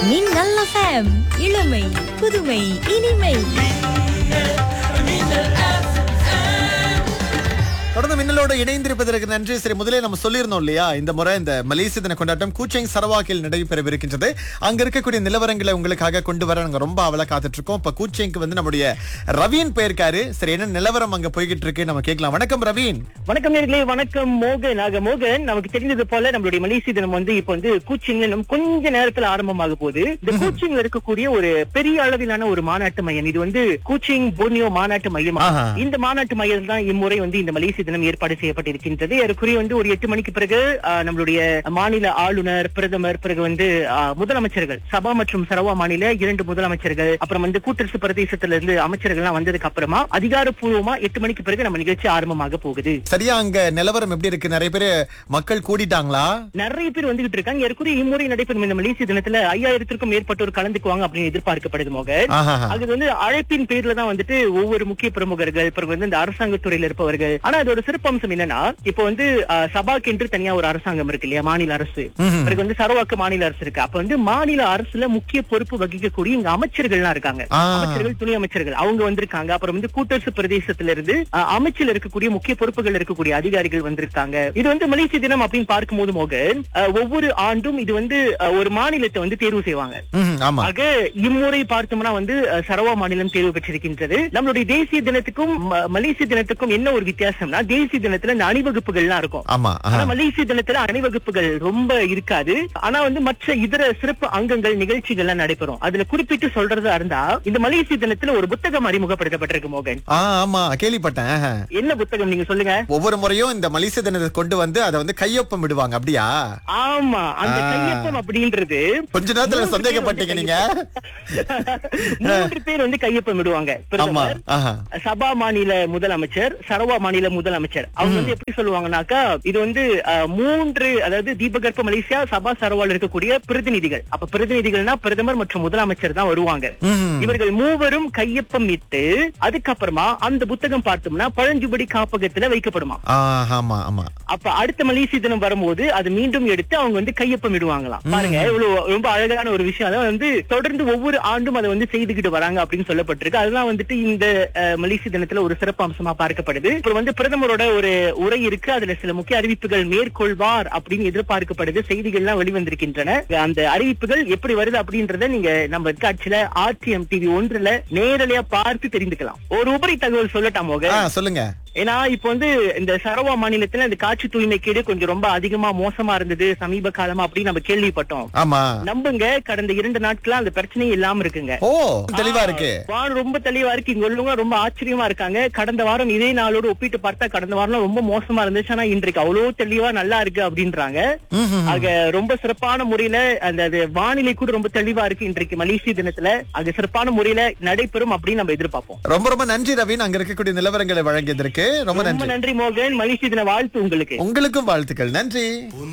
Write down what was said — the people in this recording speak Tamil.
மின்னல் FM இளமை புதுமை இனிமை தொடர்ந்து மின்னலோட இணைந்திருப்பதற்கு நன்றி சரி முதலே நம்ம சொல்லியிருந்தோம் இல்லையா இந்த முறை இந்த மலேசிய தின கொண்டாட்டம் கூச்செங் சரவாக்கில் நடைபெறவிருக்கின்றது அங்க இருக்கக்கூடிய நிலவரங்களை உங்களுக்காக கொண்டு வர நாங்க ரொம்ப அவல காத்துட்டு இருக்கோம் இப்ப கூச்செங்க்கு வந்து நம்முடைய ரவீன் போயிருக்காரு சரி என்ன நிலவரம் அங்க போய்கிட்டு இருக்கு நம்ம கேட்கலாம் வணக்கம் ரவீன் வணக்கம் நேர்களே வணக்கம் மோகன் ஆக மோகன் நமக்கு தெரிந்தது போல நம்மளுடைய மலேசிய தினம் வந்து இப்ப வந்து கூச்சிங்ல இன்னும் கொஞ்ச நேரத்துல ஆரம்பமாக போகுது இந்த கூச்சிங்ல இருக்கக்கூடிய ஒரு பெரிய அளவிலான ஒரு மாநாட்டு மையம் இது வந்து கூச்சிங் போர்னியோ மாநாட்டு மையம் ஆஹா. இந்த மாநாட்டு மையம் தான் இம்முறை வந்து இந்த மலேசிய தினம் ஏற்பாடு செய்யப்பட்டிருக்கின்றது ஏறக்குறைய வந்து ஒரு எட்டு மணிக்கு பிறகு ஆஹ், நம்மளுடைய மாநில ஆளுநர் பிரதமர் பிறகு வந்து ஆஹ், முதலமைச்சர்கள் சபா மற்றும் சரவா மாநில இரண்டு முதலமைச்சர்கள் அப்புறம் வந்து கூட்டரசு பிரதேசத்துல இருந்து அமைச்சர்கள் எல்லாம் வந்ததுக்கு அப்புறமா அதிகாரப்பூர்வமா எட்டு மணிக்கு பிறகு நம்ம நிகழ்ச்சி ஆரம்பமாக போகுது சரியா அங்க நிலவரம் எப்படி இருக்கு நிறைய பேர் மக்கள் கூடிட்டாங்களா நிறைய பேர் வந்துகிட்டு இருக்காங்க ஏற்கனவே இம்முறை நடைபெறும் இந்த மலேசிய தினத்துல ஐயாயிரத்திற்கும் மேற்பட்டோர் கலந்துக்குவாங்க அப்படின்னு எதிர்பார்க்கப்படுது மோகன் ஆஹா அது வந்து அழைப்பின் பேர்ல தான் வந்துட்டு ஒவ்வொரு முக்கிய பிரமுகர்கள் பிறகு வந்து இந்த அரசாங்க துறையில இருப்பவர்கள் ஆனா அதோட சிறப்பம்சம் என்னன்னா இப்போ வந்து அஹ், சபாக்கு என்று தனியா ஒரு அரசாங்கம் இருக்கு இல்லையா மாநில அரசு ம்ஹும். பிறகு வந்து சரவாக்கு மாநில அரசு இருக்கு அப்ப வந்து மாநில அரசுல முக்கிய பொறுப்பு வகிக்கக்கூடிய இங்க அமைச்சர்கள்லாம் இருக்காங்க ஆ. அமைச்சர்கள் துணை அமைச்சர்கள் அவங்க வந்திருக்காங்க அப்புறம் வந்து கூட்டரசு பிரதேசத்துல இருந்து அஹ், அமைச்சில் இருக்கக்கூடிய முக்கிய பொறுப்புகள் இருக்கக்கூடிய அதிகாரிகள் வந்திருக்காங்க இது வந்து மலேசிய தினம் அப்படின்னு பார்க்கும்போது மோகன் அஹ், ஒவ்வொரு ஆண்டும் இது வந்து அஹ், ஒரு மாநிலத்தை வந்து தேர்வு செய்வாங்க ம்ஹும், ஆமா ஆக இம்முறை பார்த்தோம்னா வந்து அஹ், சரவா மாநிலம் தேர்வு பெற்றிருக்கின்றது நம்மளுடைய தேசிய தினத்துக்கும் ம- மலேசிய தினத்துக்கும் என்ன ஒரு வித்தியாசம்னா தேசிய தினத்துல இந்த அணிவகுப்புகள்லாம் இருக்கும் ஆமா ஆனா ஆஹா. மலேசிய தினத்துல அணிவகுப்புகள் ரொம்ப இருக்காது ஆனா வந்து மற்ற இதர சிறப்பு அங்கங்கள் நிகழ்ச்சிகள்லாம் நடைபெறும் அதுல குறிப்பிட்டு சொல்றதா இருந்தா இந்த மலேசிய தினத்துல ஒரு புத்தகம் அறிமுகப்படுத்தப்பட்டிருக்கு மோகன் ஆ ஆமா கேள்விப்பட்டேன் ஆஹா. என்ன புத்தகம் நீங்க சொல்லுங்க ஒவ்வொரு முறையும் இந்த மலேசிய தினத்தை கொண்டு வந்து அதை வந்து கையொப்பம் விடுவாங்க அப்படியா ஆமா அந்த ஆ. கையொப்பம் அப்படின்றது கொஞ்ச நேரத்துல மூன்று சந்தேகப்பட்டீங்க பேர் நீங்க வந்து மூன்று பேர் வந்து கையொப்பம் விடுவாங்க ஆமா பிரதமர் ஆஹா சபா மாநில முதலமைச்சர் சரவா மாநில முதலமைச்சர் அவங்க வந்து எப்படி சொல்லுவாங்கன்னாக்கா இது வந்து அஹ், மூன்று அதாவது தீபகற்ப மலேசியா சபா சரவால இருக்கக்கூடிய பிரதிநிதிகள் அப்ப பிரதிநிதிகள்னா பிரதமர் மற்றும் முதலமைச்சர் தான் வருவாங்க ம்ஹும். இவர்கள் மூவரும் கையொப்பம் இட்டு அதுக்கப்புறமா அந்த புத்தகம் பார்த்தோம்னா பழஞ்சுபடி காப்பகத்துல வைக்கப்படுமா ஆ, ஆமா ஆமா அப்ப அடுத்த மலேசிய தினம் வரும்போது அது மீண்டும் எடுத்து அவங்க வந்து கையொப்பம் இடுவாங்களாம் பாருங்க இவ்வளவு ரொம்ப அழகான ஒரு விஷயம் அதான் வந்து தொடர்ந்து ஒவ்வொரு ஆண்டும் அதை வந்து செய்துகிட்டு வராங்க அப்படின்னு சொல்லப்பட்டிருக்கு அதுதான் வந்துட்டு இந்த அஹ், மலேசிய தினத்துல ஒரு சிறப்பு அம்சமா பார்க்கப்படுது அப்புறம் வந்து பிரதமரோட ஒரு உரை இருக்கு அதுல சில முக்கிய அறிவிப்புகள் மேற்கொள்வார் அப்படின்னு எதிர்பார்க்கப்படுது செய்திகள்லாம் வெளிவந்திருக்கின்றன அந்த அறிவிப்புகள் எப்படி வருது அப்படின்றத நீங்க நம்ம காட்சியில ஆர்டிஎம் டிவி ஒன்றுல நேரடியா பார்த்து தெரிந்துக்கலாம் ஒரு உபரி தகவல் சொல்லட்டாமோக ஆ சொல்லுங்க ஏன்னா இப்ப வந்து இந்த சரவா மாநிலத்துல இந்த காட்சி தூய்மைக்கேடு கொஞ்சம் ரொம்ப அதிகமா மோசமா இருந்தது சமீப காலமா அப்படின்னு நம்ம கேள்விப்பட்டோம் ஆமா நம்புங்க கடந்த இரண்டு நாட்களா அந்த பிரச்சனை இல்லாம இருக்குங்க ஓ தெளிவா இருக்கு வானம் ரொம்ப தெளிவா இருக்கு இங்க உள்ளவங்க ரொம்ப ஆச்சரியமா இருக்காங்க கடந்த வாரம் இதே நாளோட ஒப்பிட்டு பார்த்தா கடந்த வாரம் ரொம்ப மோசமா இருந்துச்சு ஆனா இன்றைக்கு அவ்வளவு தெளிவா நல்லா இருக்கு அப்படின்றாங்க ம்ஹும். ஆக ரொம்ப சிறப்பான முறையில அந்த அது வானிலை கூட ரொம்ப தெளிவா இருக்கு இன்றைக்கு மலேசிய தினத்துல அது சிறப்பான முறையில நடைபெறும் அப்படின்னு நம்ம எதிர்பார்ப்போம் ரொம்ப ரொம்ப நன்றி ரவீன் அங்க இருக்கக்கூடிய நிலவரங்களை வழங்கியதற்கு ரொம்ப ரொம்ப நன்றி நன்றி மோகன் மலேசிய தின வாழ்த்து உங்களுக்கு உங்களுக்கும் வாழ்த்துக்கள் நன்றி